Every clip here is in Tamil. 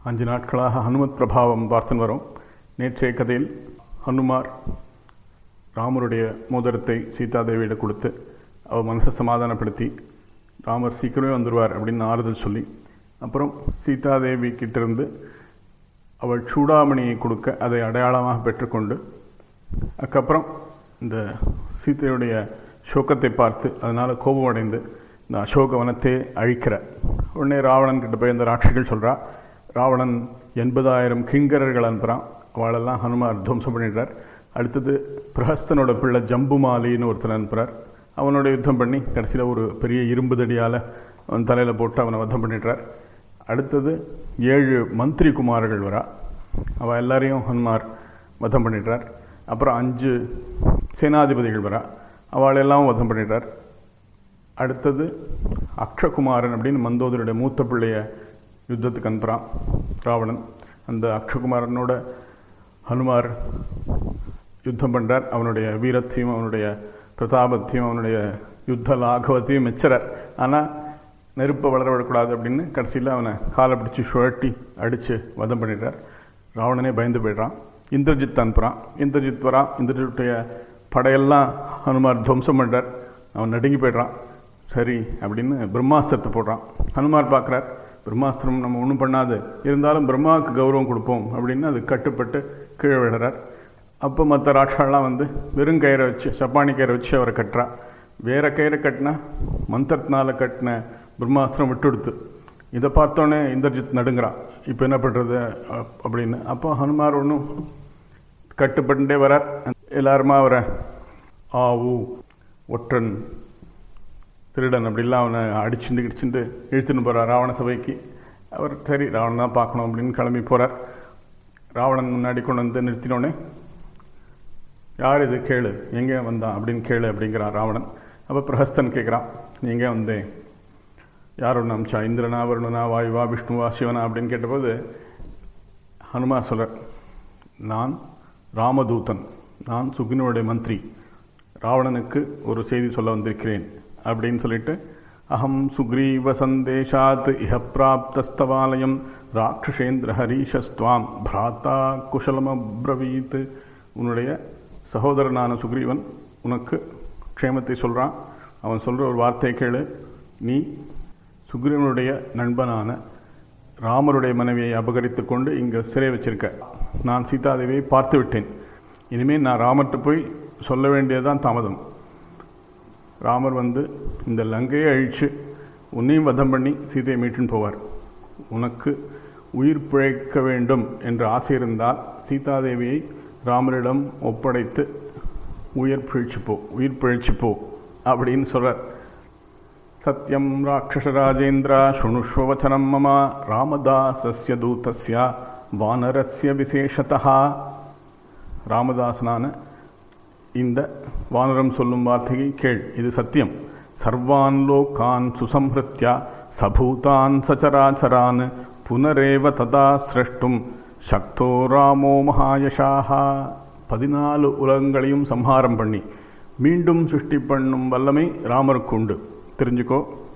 அஞ்சு நாட்களாக ஹனுமத் பிரபாவம் பார்த்துன்னு வரோம் நேற்றைய கதையில் ஹனுமார் ராமருடைய மோதிரத்தை சீதாதேவியிட கொடுத்து அவள் மனசை சமாதானப்படுத்தி ராமர் சீக்கிரமே வந்துடுவார் அப்படின்னு ஆறுதல் சொல்லி அப்புறம் சீதாதேவி கிட்டிருந்து அவள் சூடாமணியை கொடுக்க அதை அடையாளமாக பெற்றுக்கொண்டு அதுக்கப்புறம் இந்த சீதையுடைய சோகத்தை பார்த்து அதனால் கோபம் அடைந்து இந்த அசோக வனத்தை அழிக்கிற உடனே ராவணன் கிட்ட போய் இந்த ராட்சிகள் சொல்கிறா ராவணன் எண்பதாயிரம் கிங்கரர்கள் அனுப்புகிறான் அவளெல்லாம் ஹனுமார் துவம்சம் பண்ணிடுறார் அடுத்தது பிரஹஸ்தனோட பிள்ளை ஜம்புமாலின்னு ஒருத்தர் அனுப்புகிறார் அவனோட யுத்தம் பண்ணி கடைசியில் ஒரு பெரிய இரும்பு தடியால் அவன் தலையில் போட்டு அவனை வதம் பண்ணிடுறார் அடுத்தது ஏழு மந்திரி குமார்கள் வரா அவள் எல்லாரையும் ஹனுமார் வதம் பண்ணிடுறார் அப்புறம் அஞ்சு சேனாதிபதிகள் வரா அவளெல்லாம் வதம் பண்ணிடுறார் அடுத்தது அக்ஷகுமாரன் அப்படின்னு மந்தோதருடைய மூத்த பிள்ளைய யுத்தத்துக்கு அனுப்புகிறான் ராவணன் அந்த அக்ஷகுமாரனோட ஹனுமார் யுத்தம் பண்ணுறார் அவனுடைய வீரத்தையும் அவனுடைய பிரதாபத்தையும் அவனுடைய யுத்த லாகவத்தையும் மெச்சுறார் ஆனால் நெருப்பை வளர விடக்கூடாது அப்படின்னு கடைசியில் அவனை காலை பிடிச்சி சுழட்டி அடித்து வதம் பண்ணிடுறார் ராவணனே பயந்து போயிடுறான் இந்திரஜித் அனுப்புகிறான் இந்திரஜித் வரான் இந்திரஜித்துடைய படையெல்லாம் ஹனுமார் துவம்சம் பண்ணுறார் அவன் நடுங்கி போய்ட்றான் சரி அப்படின்னு பிரம்மாஸ்திரத்தை போடுறான் ஹனுமார் பார்க்குறார் பிரம்மாஸ்திரம் நம்ம ஒன்றும் பண்ணாது இருந்தாலும் பிரம்மாவுக்கு கௌரவம் கொடுப்போம் அப்படின்னு அது கட்டுப்பட்டு கீழே விடுறார் அப்போ மற்ற ராட்சாலாம் வந்து வெறும் கயிறை வச்சு சப்பானி கயிறை வச்சு அவரை கட்டுறா வேற கயிறை கட்டினா மந்திரத்தினால கட்டின பிரம்மாஸ்திரம் விட்டு கொடுத்து இதை பார்த்தோன்னே இந்திரஜித் நடுங்கிறான் இப்போ என்ன பண்ணுறது அப்படின்னு அப்போ ஹனுமார் ஒன்றும் கட்டுப்பட்டுட்டே வரார் எல்லாருமா அவரை ஆவு ஒற்றன் திருடன் அப்படிலாம் அவனை அடிச்சுட்டு கிடிச்சுட்டு இழுத்துன்னு போகிறார் ராவண சபைக்கு அவர் சரி ராவணன் தான் பார்க்கணும் அப்படின்னு கிளம்பி போகிறார் ராவணன் முன்னாடி கொண்டு வந்து நிறுத்தினோடனே யார் இது கேளு எங்கே வந்தான் அப்படின்னு கேளு அப்படிங்கிறான் ராவணன் அப்போ பிரஹஸ்தன் கேட்குறான் எங்கே வந்தேன் யார் ஒன்று அமிச்சா இந்திரனா வருணனா வாயுவா விஷ்ணுவா சிவனா அப்படின்னு கேட்டபோது ஹனுமா சொல்கிறார் நான் ராமதூதன் நான் சுக்னுடைய மந்திரி ராவணனுக்கு ஒரு செய்தி சொல்ல வந்திருக்கிறேன் அப்படின்னு சொல்லிட்டு அகம் சுக்ரீவ சந்தேஷாத் இஹ பிராப்தஸ்தவாலயம் ராட்சசேந்திர ஹரீஷஸ்துவாம் பிராத்தா குஷலமப்ரவீத் உன்னுடைய சகோதரனான சுக்ரீவன் உனக்கு க்ஷேமத்தை சொல்கிறான் அவன் சொல்கிற ஒரு வார்த்தையை கேளு நீ சுக்ரீவனுடைய நண்பனான ராமருடைய மனைவியை அபகரித்து கொண்டு இங்கே சிறை வச்சிருக்க நான் சீதாதேவியை பார்த்து விட்டேன் இனிமேல் நான் ராமர்கிட்ட போய் சொல்ல வேண்டியதுதான் தாமதம் ராமர் வந்து இந்த லங்கையை அழித்து உன்னையும் வதம் பண்ணி சீதையை மீட்டுன்னு போவார் உனக்கு உயிர் பிழைக்க வேண்டும் என்ற ஆசை இருந்தால் சீதாதேவியை ராமரிடம் ஒப்படைத்து உயிர் பிழைச்சு போ உயிர் பிழைச்சு போ அப்படின்னு சொல்கிறார் சத்யம் ராட்சசராஜேந்திரா சுணுஷ்வச்சனம் மம ராமதாசஸ்ய தூதஸ்ய வானரஸ்ய விசேஷதா ராமதாசனான இந்த வானரம் சொல்லும் வார்த்தையை கேள் இது சத்தியம் சர்வான் லோகான் சுசம்ஹிருத்யா சபூதான் சச்சராச்சரான் புனரேவ ததா சிரஷ்டும் சக்தோ ராமோ மகாயஷாஹா பதினாலு உலகங்களையும் சம்ஹாரம் பண்ணி மீண்டும் சிருஷ்டி பண்ணும் வல்லமை ராமருக்கு உண்டு தெரிஞ்சுக்கோ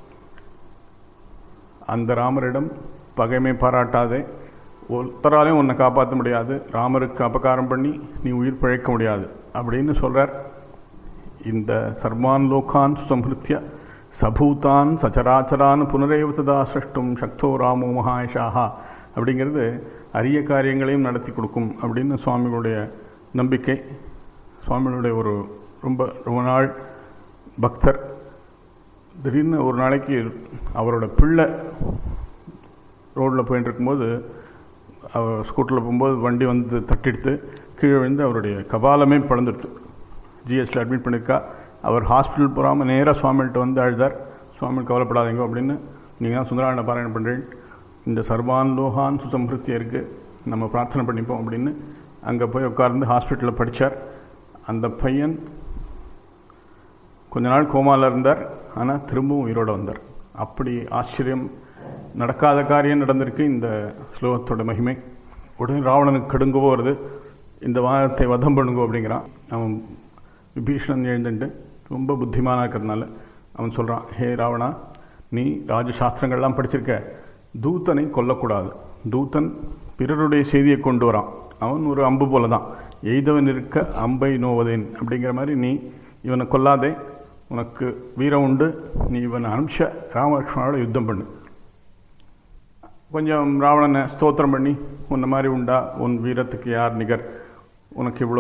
அந்த ராமரிடம் பகைமை பாராட்டாதே ஒருத்தராலையும் உன்னை காப்பாற்ற முடியாது ராமருக்கு அபகாரம் பண்ணி நீ உயிர் பிழைக்க முடியாது அப்படின்னு சொல்கிறார் இந்த சர்வான் லோகான் சுசம்ஹிருத்திய சபூதான் சச்சராச்சரான் புனரேவதா சிருஷ்டும் சக்தோ ராமோ மகாயஷாஹா அப்படிங்கிறது அரிய காரியங்களையும் நடத்தி கொடுக்கும் அப்படின்னு சுவாமிகளுடைய நம்பிக்கை சுவாமிகளுடைய ஒரு ரொம்ப ரொம்ப நாள் பக்தர் திடீர்னு ஒரு நாளைக்கு அவரோட பிள்ளை ரோட்டில் போயிட்டு இருக்கும்போது அவர் ஸ்கூட்டரில் போகும்போது வண்டி வந்து தட்டிடுத்து கீழே விழுந்து அவருடைய கபாலமே பிளந்துடுத்து ஜிஎஸ்டியில் அட்மிட் பண்ணியிருக்கா அவர் ஹாஸ்பிட்டல் போகாமல் நேராக சுவாமிகிட்ட வந்து அழுதார் சுவாமி கவலைப்படாதீங்க அப்படின்னு நீங்கள் தான் சுந்தராயண பாராயணம் பண்ணுறேன் இந்த சர்வான் லோகான் சுசம்பிருத்தி இருக்குது நம்ம பிரார்த்தனை பண்ணிப்போம் அப்படின்னு அங்கே போய் உட்கார்ந்து ஹாஸ்பிட்டலில் படித்தார் அந்த பையன் கொஞ்ச நாள் கோமாவில் இருந்தார் ஆனால் திரும்பவும் உயிரோடு வந்தார் அப்படி ஆச்சரியம் நடக்காத காரியம் நடந்திருக்கு இந்த ஸ்லோகத்தோட மகிமை உடனே ராவணனுக்கு கடுங்கவோ வருது இந்த வானத்தை வதம் பண்ணுங்கோ அப்படிங்கிறான் அவன் விபீஷணன் எழுந்துட்டு ரொம்ப புத்திமானாக இருக்கிறதுனால அவன் சொல்கிறான் ஹே ராவணா நீ ராஜசாஸ்திரங்கள்லாம் படிச்சிருக்க தூத்தனை கொல்லக்கூடாது தூதன் பிறருடைய செய்தியை கொண்டு வரான் அவன் ஒரு அம்பு போல தான் எய்தவன் இருக்க அம்பை நோவதேன் அப்படிங்கிற மாதிரி நீ இவனை கொல்லாதே உனக்கு வீரம் உண்டு நீ இவனை அனுப்பிச்ச ராமலட்சுமணோட யுத்தம் பண்ணு கொஞ்சம் ராவணனை ஸ்தோத்திரம் பண்ணி உன்ன மாதிரி உண்டா உன் வீரத்துக்கு யார் நிகர் உனக்கு இவ்வளோ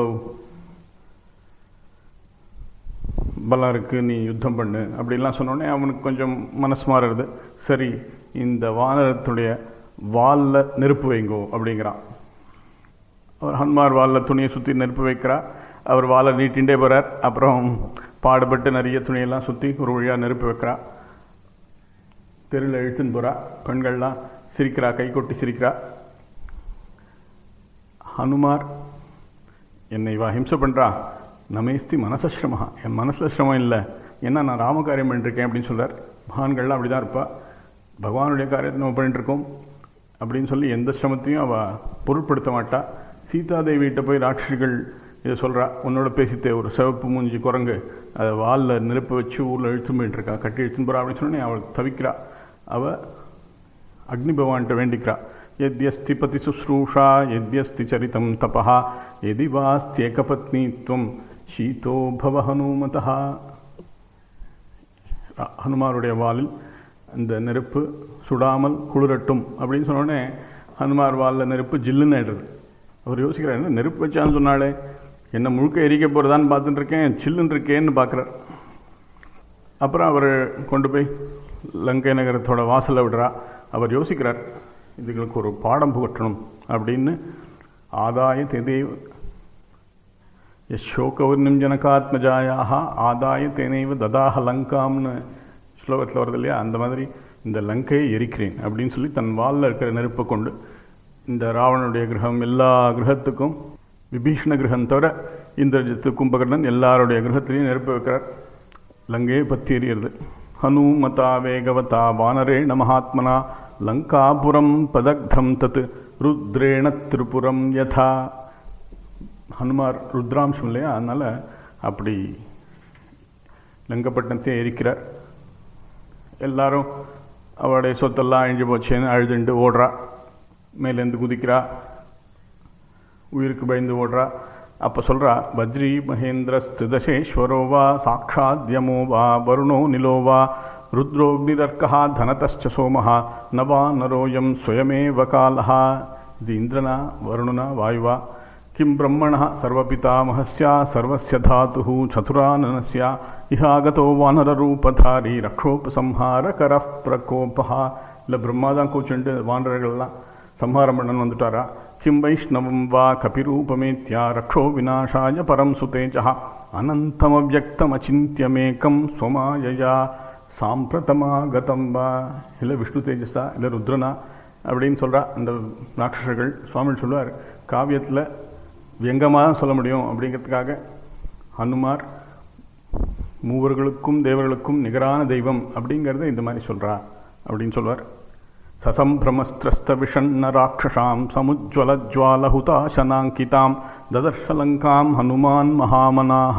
பலம் இருக்கு நீ யுத்தம் பண்ணு அப்படின்லாம் சொன்னோடனே அவனுக்கு கொஞ்சம் மனசு மாறுறது சரி இந்த வானரத்துடைய வாலில் நெருப்பு வைங்கோ அப்படிங்கிறான் அவர் ஹன்மார் வாலில் துணியை சுற்றி நெருப்பு வைக்கிறா அவர் வாழை நீட்டின்ண்டே போகிறார் அப்புறம் பாடுபட்டு நிறைய துணியெல்லாம் சுற்றி ஒரு வழியாக நெருப்பு வைக்கிறா தெருவில் இழுத்துன்னு போகிறா பெண்கள்லாம் சிரிக்கிறா கை கொட்டி சிரிக்கிறா ஹனுமார் என்னை இவா ஹிம்சை பண்ணுறா நமேஸ்தி மனசசிரமா என் மனசில் சிரமம் இல்லை ஏன்னா நான் ராமகாரியம் பண்ணிருக்கேன் அப்படின்னு சொல்கிறார் மகான்கள்லாம் அப்படி தான் இருப்பா பகவானுடைய காரியத்தை நம்ம பண்ணிட்டுருக்கோம் அப்படின்னு சொல்லி எந்த சிரமத்தையும் அவள் பொருட்படுத்த மாட்டா சீதாதேவிகிட்ட போய் ராட்சசிகள் இதை சொல்கிறா உன்னோட பேசித்தே ஒரு சிவப்பு மூஞ்சி குரங்கு அதை வாலில் நெருப்பு வச்சு ஊரில் இழுத்துன்னு போயிட்டு இருக்கா கட்டி இழுத்துன்னு போகிறா அப்படின்னு சொன்னோன்னே அவள் தவிக்கிறா அவள் அக்னி பகவான்கிட்ட வேண்டிக்கிறா எத்யஸ்தி பதி சுஸ்ரூஷா எத்யஸ்தி சரிதம் தபா எதி வாஸ்தியேகபத்னித்வம் ஷீதோ பவ ஹனுமதா ஹனுமாருடைய வாலில் அந்த நெருப்பு சுடாமல் குளிரட்டும் அப்படின்னு சொன்னோடனே ஹனுமார் வாலில் நெருப்பு ஜில்லுன்னு ஆயிடுறது அவர் யோசிக்கிறார் என்ன நெருப்பு வச்சான்னு சொன்னாலே என்ன முழுக்க எரிக்க போகிறதான்னு பார்த்துட்டு இருக்கேன் சில்லுன்னு இருக்கேன்னு பார்க்குறார் அப்புறம் அவர் கொண்டு போய் லங்கை நகரத்தோட வாசலை விடுறா அவர் யோசிக்கிறார் இதுகளுக்கு ஒரு பாடம் புகட்டணும் அப்படின்னு ஆதாய தெதேவ யசோகவர்ணம் ஜனகாத்மஜாயாக ஆதாய தேனைவ ததாக லங்காம்னு ஸ்லோகத்தில் வருது இல்லையா அந்த மாதிரி இந்த லங்கையை எரிக்கிறேன் அப்படின்னு சொல்லி தன் வாலில் இருக்கிற நெருப்பை கொண்டு இந்த ராவணனுடைய கிரகம் எல்லா கிரகத்துக்கும் விபீஷண கிரகம் தவிர இந்திரஜித்து கும்பகர்ணன் எல்லாருடைய கிரகத்திலையும் நெருப்பு வைக்கிறார் லங்கையை பற்றி எறிகிறது ஹனுமதா வேகவதா வானரேண மகாத்மனா லங்காபுரம் பதக்தம் தத் ருத்ரேண திரிபுரம் யதா ஹனுமார் ருத்ராம்சம் இல்லையா அதனால் அப்படி லங்கப்பட்டினத்தை எரிக்கிறார் எல்லாரும் அவளுடைய சொத்தெல்லாம் அழிஞ்சு போச்சேன்னு அழுதுண்டு ஓடுறா மேலேருந்து குதிக்கிறா உயிருக்கு பயந்து ஓடுறா அப்போ சொல்கிறா வஜ்ரி மகேந்திர ஸ்திதசேஸ்வரோ வா சாட்சாத்யமோ வா வருணோ நிலோ வா ருத்ரோக்னிதர்க்கா தனதச்ச சோமஹா நவா நரோயம் ஸ்வயமேவ காலஹா இது இந்திரனா வருணனா வாயுவா किं ब्रह्मणः सर्वपितामहस्य सर्वस्य धातुः चतुराननस्य इहागतो வானரரூபதாரி ரக்ஷோபசம்ஹாரகர பிரகோபா இல்லை பிரம்மா தான் கூச்சுண்டு வானரர்கள்லாம் சம்ஹாரம் பண்ணன் வந்துட்டாரா கிம் வைஷ்ணவம் வா கபிரூபமேத்யா ரக்ஷோ விநாசாய பரம் சுதேஜா அனந்தமவியக்தமச்சிந்தியமேக்கம் ஸ்வமாயயா சாம்பிரதமாகதம் வா இல்லை விஷ்ணு தேஜஸா இல்லை ருத்ரனா அப்படின்னு சொல்கிறா அந்த ராட்சசர்கள் சுவாமி சொல்லுவார் காவியத்தில் வியங்கமாக தான் சொல்ல முடியும் அப்படிங்கிறதுக்காக ஹனுமார் மூவர்களுக்கும் தேவர்களுக்கும் நிகரான தெய்வம் அப்படிங்கிறத இந்த மாதிரி சொல்கிறா அப்படின்னு சொல்வார் சசம்பிரமஸ்திரஸ்த விஷண்ண ராட்சசாம் சமுஜ்வல ஜுவாலஹுதாசனாங்கிதாம் ததர்ஷலங்காம் ஹனுமான் மகாமனாக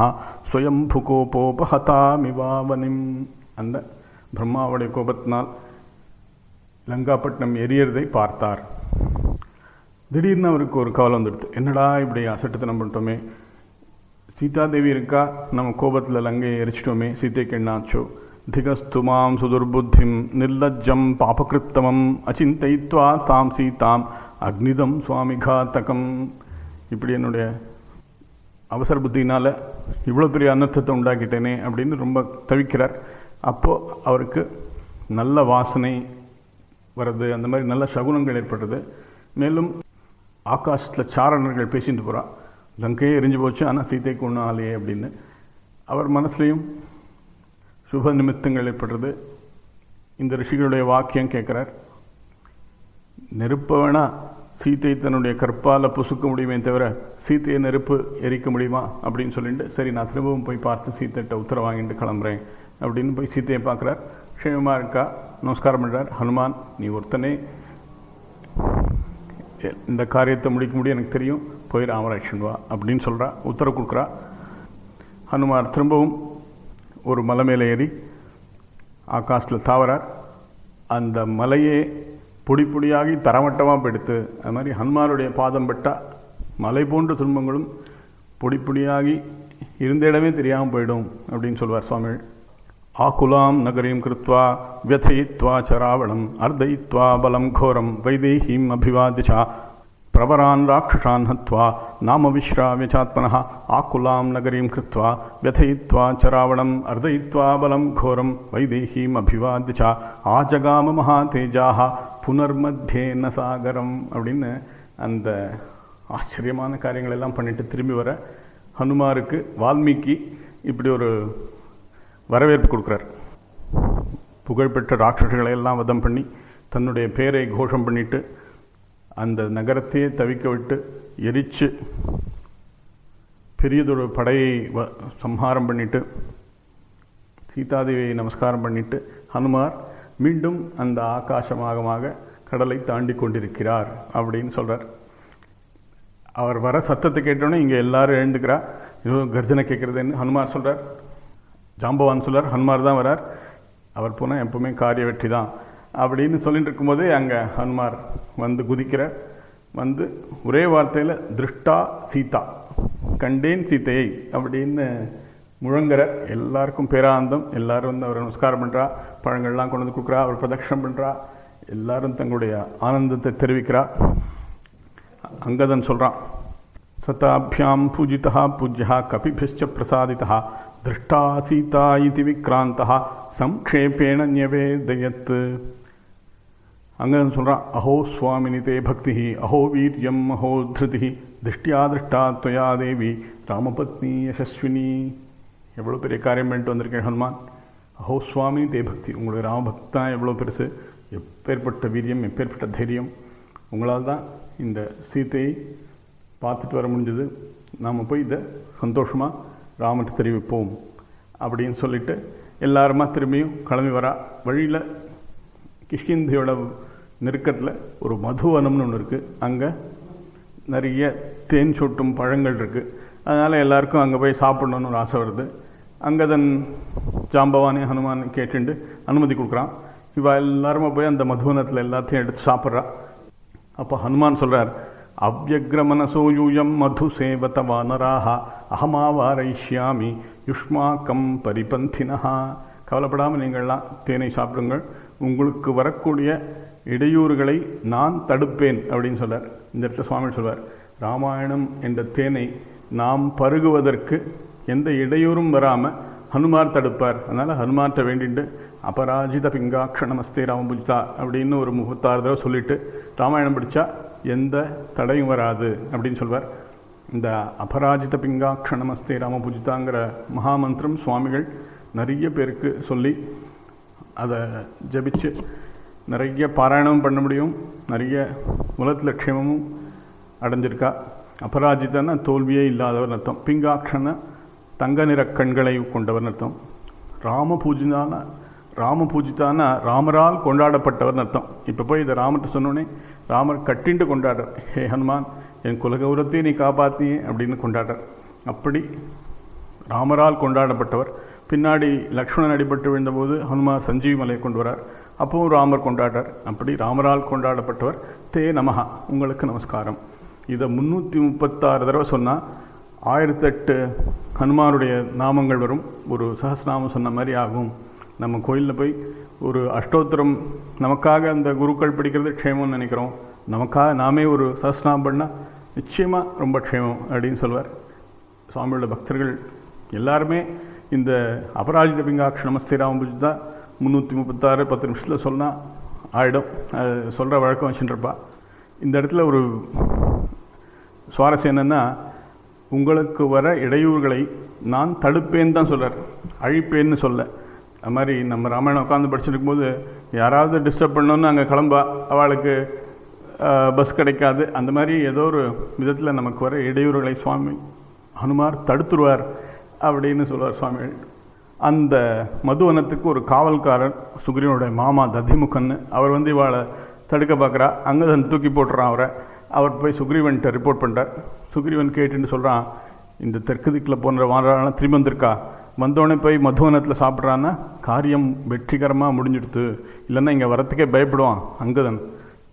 ஸ்வயம்புகோபோபஹதாமிவாவனிம் அந்த பிரம்மாவுடைய கோபத்தினால் லங்காப்பட்டினம் எரியறதை பார்த்தார் திடீர்னு அவருக்கு ஒரு கவலை வந்துடுது என்னடா இப்படி அசட்டுத்தனம் பண்ணிட்டோமே சீதாதேவி இருக்கா நம்ம கோபத்தில் லங்கையை எரிச்சிட்டோமே சீதைக்கு என்னாச்சோ திகஸ்து மாம் சுதுர்புத்திம் நிர்லஜ்ஜம் பாபகிருத்தமம் அச்சிந்தைத்வா தாம் சீதாம் அக்னிதம் சுவாமி காத்தகம் இப்படி என்னுடைய அவசர புத்தினால இவ்வளோ பெரிய அனர்த்தத்தை உண்டாக்கிட்டேனே அப்படின்னு ரொம்ப தவிக்கிறார் அப்போது அவருக்கு நல்ல வாசனை வர்றது அந்த மாதிரி நல்ல சகுனங்கள் ஏற்படுறது மேலும் ஆகாசத்தில் சாரணர்கள் பேசிட்டு போகிறா லங்கையே எரிஞ்சு போச்சு ஆனால் சீதைக்கு ஒன்றும் ஆலையே அப்படின்னு அவர் மனசுலையும் சுப நிமித்தங்கள் ஏற்படுறது இந்த ரிஷிகளுடைய வாக்கியம் கேட்குறார் நெருப்ப வேணா சீத்தை தன்னுடைய கற்பால் புசுக்க முடியுமே தவிர சீத்தையை நெருப்பு எரிக்க முடியுமா அப்படின்னு சொல்லிட்டு சரி நான் திரும்பவும் போய் பார்த்து சீத்தைகிட்ட உத்தரவு வாங்கிட்டு கிளம்புறேன் அப்படின்னு போய் சீத்தையை பார்க்குறார் க்ஷேமமாக இருக்கா நமஸ்காரம் பண்ணுறார் ஹனுமான் நீ ஒருத்தனே இந்த காரியத்தை முடிக்க முடியும் எனக்கு தெரியும் போய் ராமராட்சன் வா அப்படின்னு சொல்கிறா உத்தரவு கொடுக்குறா ஹனுமார் திரும்பவும் ஒரு மலை மேலே ஏறி ஆகாஷத்தில் தாவறார் அந்த மலையே பொடி பொடியாகி தரமட்டமாக போயிடுத்து அது மாதிரி ஹனுமாருடைய பாதம் பட்டால் மலை போன்ற துன்பங்களும் பொடி பொடியாகி இருந்த இடமே தெரியாமல் போயிடும் அப்படின்னு சொல்வார் சுவாமிகள் ஆகுலாம் நகரீம் கிருத்வா வியதயித்வா சராவணம் அர்தயித்வா பலம் கோரம் வைதேகீம் அபிவாதிச்சா பிரவரான் ராட்சசான் ஹத்வா நாம விஸ்ராவியச்சாத்மனः ஆக்குலாம் நகரீம் கிருத்வா व्यथयित्वा चरावणम् अर्दयित्वा बलं घोरं वैदेहीम् अभिवाद्य च ஆஜகாம மகாதேஜாக புனர்மத்தியே ந சாகரம் அப்படின்னு அந்த ஆச்சரியமான காரியங்கள் எல்லாம் பண்ணிட்டு திரும்பி வர ஹனுமாருக்கு வால்மீகி இப்படி ஒரு வரவேற்பு கொடுக்குறார் புகழ்பெற்ற ராட்சசர்களை எல்லாம் வதம் பண்ணி தன்னுடைய பேரை கோஷம் பண்ணிட்டு அந்த நகரத்தையே தவிக்க விட்டு எரிச்சு பெரியதொரு படையை வ- சம்ஹாரம் பண்ணிட்டு சீதாதேவியை நமஸ்காரம் பண்ணிட்டு ஹனுமார் மீண்டும் அந்த ஆகாசமாகமாக கடலை தாண்டி கொண்டிருக்கிறார் அப்படின்னு சொல்றார் அவர் வர சத்தத்தை கேட்டோன்னே இங்கே எல்லாரும் எழுந்துக்கிறா ஏதோ கர்ஜனை கேட்குறதுன்னு ஹனுமார் சொல்றார் ஜாம்பவான் சொல்றார் ஹனுமார் தான் வரார் அவர் போனால் எப்பவுமே காரிய வெற்றி தான் அப்படின்னு சொல்லிட்டு இருக்கும்போதே அங்கே ஹனுமார் வந்து குதிக்கிறார் வந்து ஒரே வார்த்தையில் திருஷ்டா சீதா கண்டேன் சீதையை அப்படின்னு முழங்குற எல்லாருக்கும் பேரானந்தம் எல்லாரும் வந்து அவரை நமஸ்காரம் பண்ணுறா பழங்கள்லாம் கொண்டு வந்து கொடுக்குறா அவர் பிரதட்சணம் பண்ணுறா எல்லாரும் தங்களுடைய ஆனந்தத்தை தெரிவிக்கிறா அங்கதன் சொல்கிறான் சதாபியாம் பூஜிதா பூஜ்யா கபிபிஷ்ச பிரசாதிதா திருஷ்டா சீதா இது விக்ராந்தா சம்க்ஷேபேண நியவேதயத் அங்கதன் சொல்கிறான் அஹோ சுவாமினி தே பக்தி அஹோ வீரியம் அஹோ திருதி திருஷ்டியா திருஷ்டா துவயா தேவி ராமபத்னி யசஸ்வினி எவ்வளோ பெரிய காரியம் பண்ணிட்டு வந்திருக்கேன் ஹனுமான் அஹோ சுவாமி தே பக்தி உங்களுடைய ராமபக்தா எவ்வளோ பெருசு எப்பேற்பட்ட வீரியம் எப்பேற்பட்ட தைரியம் உங்களால் தான் இந்த சீத்தையை பார்த்துட்டு வர முடிஞ்சது நாம் போய் இதை சந்தோஷமாக ராமர்கிட்ட தெரிவிப்போம் அப்படின்னு சொல்லிட்டு எல்லாருமா திரும்பியும் கிளம்பி வரா வழியில் கிஷ்கிந்தியோட நெருக்கத்தில் ஒரு மதுவனம்னு ஒன்று இருக்குது அங்கே நிறைய தேன் சொட்டும் பழங்கள் இருக்குது அதனால் எல்லாருக்கும் அங்கே போய் சாப்பிடணும்னு ஒரு ஆசை வருது அங்கதன் ஜாம்பவானே ஹனுமான் கேட்டுண்டு அனுமதி கொடுக்குறான் இவ எல்லாருமே போய் அந்த மதுவனத்தில் எல்லாத்தையும் எடுத்து சாப்பிட்றா அப்போ ஹனுமான் சொல்றார் அவ்வக்ரமனசோயூயம் மது சேவத வானராக அகமாவாரைஷ்யாமி யுஷ்மாக்கம் பரிபந்தினஹா கவலைப்படாமல் நீங்கள்லாம் தேனை சாப்பிடுங்கள் உங்களுக்கு வரக்கூடிய இடையூறுகளை நான் தடுப்பேன் அப்படின்னு சொல்றார் இந்த இடத்துல சுவாமி சொல்வார் ராமாயணம் என்ற தேனை நாம் பருகுவதற்கு எந்த இடையூறும் வராமல் ஹனுமார் தடுப்பார் அதனால் ஹனுமார்ட்ட வேண்டிட்டு அபராஜித பிங்காட்ச நமஸ்தே ராமபுஜிதா அப்படின்னு ஒரு முகத்தாறு தடவை சொல்லிட்டு ராமாயணம் படித்தா எந்த தடையும் வராது அப்படின்னு சொல்வார் இந்த அபராஜித பிங்காட்ச நமஸ்தே ராமபுஜிதாங்கிற மகாமந்திரம் சுவாமிகள் நிறைய பேருக்கு சொல்லி அதை ஜபிச்சு நிறைய பாராயணமும் பண்ண முடியும் நிறைய உலகத்தில் க்ஷேமமும் அடைஞ்சிருக்கா அபராஜிதன்னா தோல்வியே இல்லாதவர் அர்த்தம் பிங்காட்சன்னா தங்க நிற கண்களை கொண்டவர் அர்த்தம் ராம பூஜிதான ராம பூஜிதானா ராமரால் கொண்டாடப்பட்டவர் அர்த்தம் இப்போ போய் இதை ராமர்கிட்ட சொன்னோடனே ராமர் கட்டிண்டு கொண்டாடுறார் ஹே ஹனுமான் என் குலகௌரவத்தை நீ காப்பாத்தியே அப்படின்னு கொண்டாடுறார் அப்படி ராமரால் கொண்டாடப்பட்டவர் பின்னாடி லக்ஷ்மணன் அடிபட்டு விழுந்தபோது ஹனுமார் சஞ்சீவி மலையை கொண்டு வரார் அப்பவும் ராமர் கொண்டாடுறார் அப்படி ராமரால் கொண்டாடப்பட்டவர் தே நமஹா உங்களுக்கு நமஸ்காரம் இதை முந்நூற்றி முப்பத்தாறு தடவை சொன்னால் ஆயிரத்தெட்டு ஹனுமாருடைய நாமங்கள் வரும் ஒரு சஹஸ்நாமம் சொன்ன மாதிரி ஆகும் நம்ம கோயிலில் போய் ஒரு அஷ்டோத்திரம் நமக்காக அந்த குருக்கள் படிக்கிறது க்ஷேமம்னு நினைக்கிறோம் நமக்காக நாமே ஒரு சஹஸ்நாமம் பண்ணால் நிச்சயமாக ரொம்ப க்ஷேமம் அப்படின்னு சொல்வார் சுவாமியோட பக்தர்கள் எல்லாருமே இந்த அபராஜித பிங்காட்சி நமஸ்தே ராமபுஜி தான் முந்நூற்றி முப்பத்தாறு பத்து நிமிஷத்தில் சொன்னால் ஆயிடும் அது சொல்கிற வழக்கம் வச்சுட்டுருப்பா இந்த இடத்துல ஒரு சுவாரஸ்யம் என்னென்னா உங்களுக்கு வர இடையூறுகளை நான் தடுப்பேன்னு தான் சொல்கிறார் அழிப்பேன்னு சொல்ல அது மாதிரி நம்ம ராமாயணம் உட்காந்து படிச்சுட்டு இருக்கும்போது யாராவது டிஸ்டர்ப் பண்ணோன்னு அங்கே கிளம்பா அவளுக்கு பஸ் கிடைக்காது அந்த மாதிரி ஏதோ ஒரு விதத்தில் நமக்கு வர இடையூறுகளை சுவாமி ஹனுமார் தடுத்துருவார் அப்படின்னு சொல்வார் சுவாமிகள் அந்த மதுவனத்துக்கு ஒரு காவல்காரர் சுக்ரீவனுடைய மாமா ததிமுகன்னு அவர் வந்து இவாளை தடுக்க பார்க்குறா அங்கே தான் தூக்கி போட்டுறான் அவரை அவர் போய் சுக்ரீவன்கிட்ட ரிப்போர்ட் பண்ணுறார் சுக்ரீவன் கேட்டுன்னு சொல்கிறான் இந்த தெற்கு திக்கில் போன்ற வாரம் திரும்பி வந்திருக்கா வந்தோடனே போய் மதுவனத்தில் சாப்பிட்றான்னா காரியம் வெற்றிகரமாக முடிஞ்சிடுத்து இல்லைன்னா இங்கே வரத்துக்கே பயப்படுவான் அங்கதன்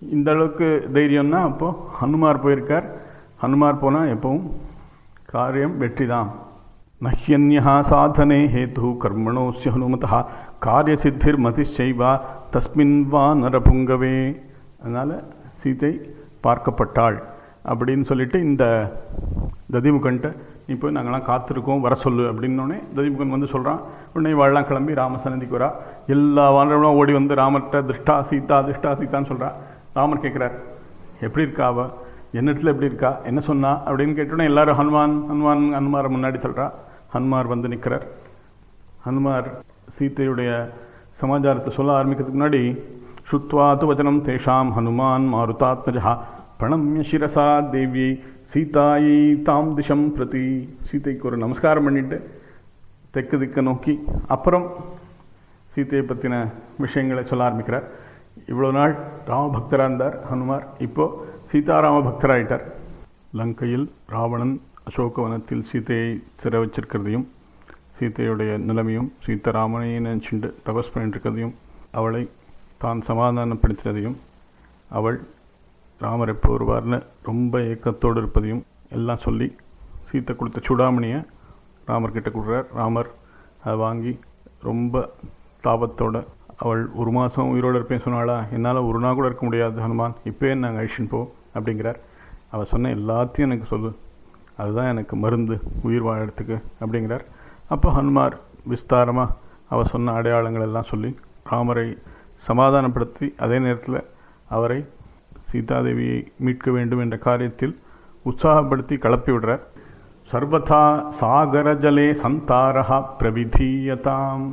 இந்த அளவுக்கு தைரியம்னா அப்போ ஹனுமார் போயிருக்கார் ஹனுமார் போனால் எப்பவும் காரியம் வெற்றி தான் நஹ்யன்யா சாதனே ஹேத்து கர்மணோஸ்ய ஹனுமதா காரியசித்திர் மதிஷைவா தஸ்மின் வா நரபுங்கவே அதனால் சீதை பார்க்கப்பட்டாள் அப்படின்னு சொல்லிட்டு இந்த ததிமுகன்ட்ட நீ போய் நாங்கள்லாம் காத்திருக்கோம் வர சொல்லு அப்படின்னோடனே ததிமுகன் வந்து சொல்கிறான் உடனே வாழலாம் கிளம்பி ராமசன்னதிக்கு வரா எல்லா வானர்களும் ஓடி வந்து ராமர்கிட்ட திருஷ்டா சீதா திருஷ்டா சீதான்னு சொல்கிறா ராமர் கேட்குறார் எப்படி இருக்கா அவ என்னத்துல எப்படி இருக்கா என்ன சொன்னா அப்படின்னு கேட்டோன்னே எல்லாரும் ஹனுமான் ஹனுமான் ஹனுமாரை முன்னாடி சொல்கிறா ஹனுமார் வந்து நிற்கிறார் ஹனுமார் சீத்தையுடைய சமாச்சாரத்தை சொல்ல ஆரம்பிக்கிறதுக்கு முன்னாடி ஸ்ருத்வாத்து வச்சனம் தேஷாம் ஹனுமான் மாருதாத்மஜா பிரணம்ய சிரசா தேவி சீதாயை தாம் திசம் பிரதி சீதைக்கு ஒரு நமஸ்காரம் பண்ணிட்டு தெற்கு திக்க நோக்கி அப்புறம் சீதையை பற்றின விஷயங்களை சொல்ல ஆரம்பிக்கிறார் இவ்வளோ நாள் ராம பக்தராக இருந்தார் ஹனுமார் இப்போ சீதாராம பக்தராயிட்டார் லங்கையில் ராவணன் அசோகவனத்தில் சீதையை சிற வச்சிருக்கிறதையும் சீதையுடைய நிலைமையும் சீதாராமனையை நினச்சிண்டு தபஸ் பண்ணிட்டு இருக்கிறதையும் அவளை தான் சமாதானப்படுத்தினதையும் அவள் ராமர் எப்போ வருவார்னு ரொம்ப ஏக்கத்தோடு இருப்பதையும் எல்லாம் சொல்லி சீத்தை கொடுத்த சூடாமணியை ராமர்கிட்ட கொடுக்குறார் ராமர் அதை வாங்கி ரொம்ப தாபத்தோட அவள் ஒரு மாதம் உயிரோடு இருப்பேன் சொன்னாளா என்னால் ஒரு நாள் கூட இருக்க முடியாது ஹனுமான் இப்போயே நாங்கள் அழிச்சின்னு போ அப்படிங்கிறார் அவள் சொன்ன எல்லாத்தையும் எனக்கு சொல்லு அதுதான் எனக்கு மருந்து உயிர் வாழறதுக்கு அப்படிங்கிறார் அப்போ ஹனுமார் விஸ்தாரமாக அவள் சொன்ன அடையாளங்கள் எல்லாம் சொல்லி ராமரை சமாதானப்படுத்தி அதே நேரத்தில் அவரை சீதாதேவியை மீட்க வேண்டும் என்ற காரியத்தில் உற்சாகப்படுத்தி கிளப்பி விடுறார் சர்வதா சாகர ஜலே சந்தாரஹா பிரவிதீயதாம்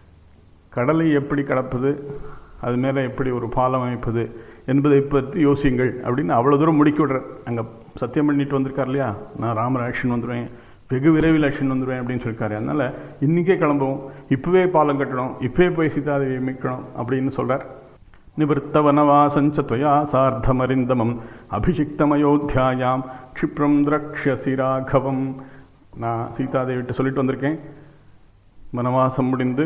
கடலை எப்படி கடப்பது அது மேலே எப்படி ஒரு பாலம் அமைப்பது என்பதை பற்றி யோசியுங்கள் அப்படின்னு அவ்வளோ தூரம் முடுக்கி விடுறார் அங்கே சத்தியம் பண்ணிட்டு வந்திருக்கார் இல்லையா நான் ராமர் ஆக்ஷன் வந்துடுவேன் வெகு விரைவில் ஆக்ஷன் வந்துடுவேன் அப்படின்னு சொல்லியிருக்காரு அதனால் இன்றைக்கே கிளம்புவோம் இப்போவே பாலம் கட்டணும் இப்போவே போய் சீதாதேவியை மீட்கணும் அப்படின்னு சொல்கிறார் நிவர்த்தவனவாசஞ்ச துவயா சார்த்தமரிந்தமம் அபிஷிக்தமயோத்தியாயாம் க்ஷிப்ரம் திரக்ஷசி ராகவம் நான் சீதாதேவிட்ட சொல்லிட்டு வந்திருக்கேன் வனவாசம் முடிந்து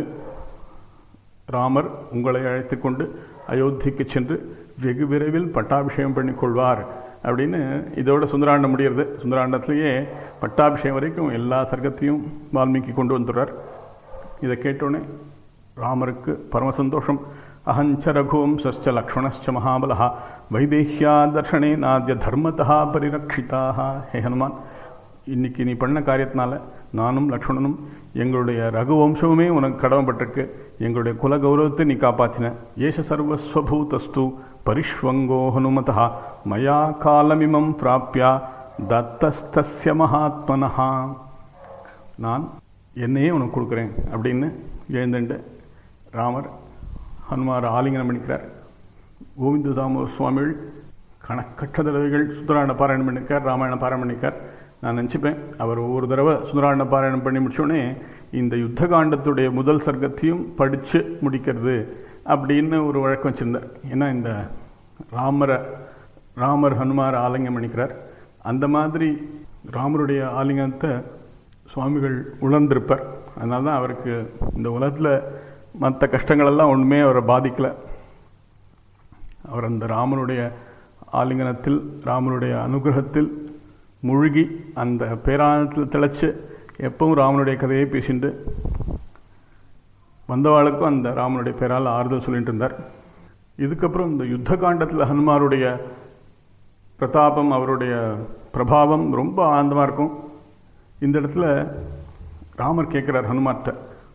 ராமர் உங்களை அழைத்து கொண்டு அயோத்திக்கு சென்று வெகு விரைவில் பட்டாபிஷேகம் பண்ணி கொள்வார் அப்படின்னு இதோட சுந்தராண்டம் முடிகிறது சுந்தராண்டத்திலேயே பட்டாபிஷேகம் வரைக்கும் எல்லா சர்க்கத்தையும் வால்மீகி கொண்டு வந்துடுறார் இதை கேட்டோடனே ராமருக்கு பரம சந்தோஷம் அஹஞ்ச ரகுவம்சச்ச லக்ஷ்மணச்ச மகாபலா வைதேஹ்யா தர்ஷனே நாத்திய தர்மத்தா பரிரட்சிதாக ஹே ஹனுமான் இன்னைக்கு நீ பண்ண காரியத்தினால நானும் லக்ஷ்மணனும் எங்களுடைய ரகுவம்சமுமே உனக்கு கடமைப்பட்டிருக்கு எங்களுடைய குல கௌரவத்தை நீ காப்பாற்றின ஏஷ சர்வஸ்வபூதஸ்து பரிஷ்வங்கோ ஹனுமதா மயா காலமிமம் பிராப்பியா தத்தஸ்தஸ்ய மகாத்மனஹா நான் என்னையே உனக்கு கொடுக்குறேன் அப்படின்னு எழுந்துண்டு ராமர் ஹனுமார் ஆலிங்கனம் பண்ணிக்கிறார் கோவிந்த தாமோர் சுவாமிகள் கணக்கற்ற தடவைகள் சுந்தராண்ட பாராயணம் பண்ணியிருக்கார் ராமாயண பாராயணம் பண்ணியிருக்கார் நான் நினச்சிப்பேன் அவர் ஒவ்வொரு தடவை சுந்தராண்ட பாராயணம் பண்ணி முடிச்சோடனே இந்த யுத்த காண்டத்துடைய முதல் சர்க்கத்தையும் படித்து முடிக்கிறது அப்படின்னு ஒரு வழக்கம் வச்சுருந்தார் ஏன்னா இந்த ராமரை ராமர் ஹனுமார் ஆலிங்கம் பண்ணிக்கிறார் அந்த மாதிரி ராமருடைய ஆலிங்கத்தை சுவாமிகள் உணர்ந்திருப்பார் அதனால தான் அவருக்கு இந்த உலகத்தில் மற்ற கஷ்டங்களெல்லாம் ஒன்றுமே அவரை பாதிக்கலை அவர் அந்த ராமனுடைய ஆலிங்கனத்தில் ராமனுடைய அனுகிரகத்தில் முழுகி அந்த பேராணத்தில் திளைச்சு எப்பவும் ராமனுடைய கதையை பேசிட்டு வந்தவாளுக்கும் அந்த ராமனுடைய பேரால் ஆறுதல் சொல்லிட்டு இருந்தார் இதுக்கப்புறம் இந்த யுத்த காண்டத்தில் ஹனுமாருடைய பிரதாபம் அவருடைய பிரபாவம் ரொம்ப ஆனந்தமாக இருக்கும் இந்த இடத்துல ராமர் கேட்குறார் ஹனுமார்ட்ட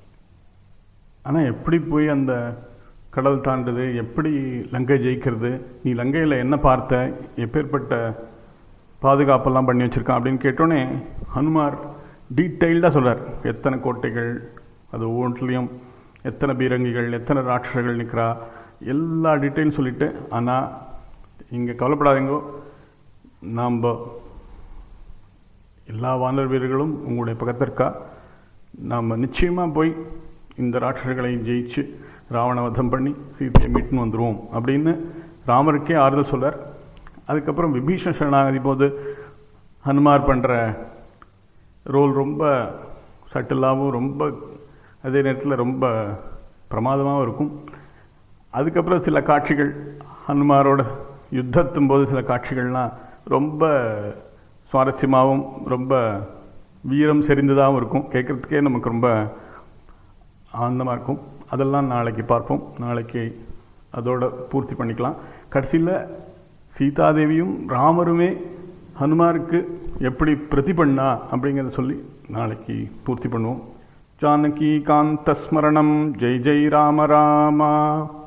ஆனால் எப்படி போய் அந்த கடல் தாண்டுது எப்படி லங்கை ஜெயிக்கிறது நீ லங்கையில் என்ன பார்த்த எப்பேற்பட்ட பாதுகாப்பெல்லாம் பண்ணி வச்சுருக்கான் அப்படின்னு கேட்டோன்னே ஹனுமார் டீட்டெயில்டாக சொல்கிறார் எத்தனை கோட்டைகள் அது ஒவ்வொன்றுலேயும் எத்தனை பீரங்கிகள் எத்தனை ராட்சர்கள் நிற்கிறா எல்லா டீட்டெயிலும் சொல்லிட்டு ஆனால் இங்கே கவலைப்படாதீங்கோ நாம் எல்லா வானர் வீரர்களும் உங்களுடைய பக்கத்திற்கா நாம் நிச்சயமாக போய் இந்த ராட்சர்களை ஜெயிச்சு ராவண வதம் பண்ணி சீதையை மீட்டுன்னு வந்துடுவோம் அப்படின்னு ராமருக்கே ஆறுதல் சொல்லார் அதுக்கப்புறம் விபீஷண சரணாகதி போது ஹனுமார் பண்ணுற ரோல் ரொம்ப சட்டிலாகவும் ரொம்ப அதே நேரத்தில் ரொம்ப பிரமாதமாகவும் இருக்கும் அதுக்கப்புறம் சில காட்சிகள் ஹனுமாரோட யுத்தத்தும் போது சில காட்சிகள்லாம் ரொம்ப சுவாரஸ்யமாகவும் ரொம்ப வீரம் செறிந்ததாகவும் இருக்கும் கேட்குறதுக்கே நமக்கு ரொம்ப ஆனந்தமாக இருக்கும் அதெல்லாம் நாளைக்கு பார்ப்போம் நாளைக்கு அதோட பூர்த்தி பண்ணிக்கலாம் கடைசியில் சீதாதேவியும் ராமருமே ஹனுமாருக்கு எப்படி பிரதிபண்ணா அப்படிங்கிறத சொல்லி நாளைக்கு பூர்த்தி பண்ணுவோம் ஜானகி காந்த ஸ்மரணம் ஜெய் ஜெய் ராம ராமா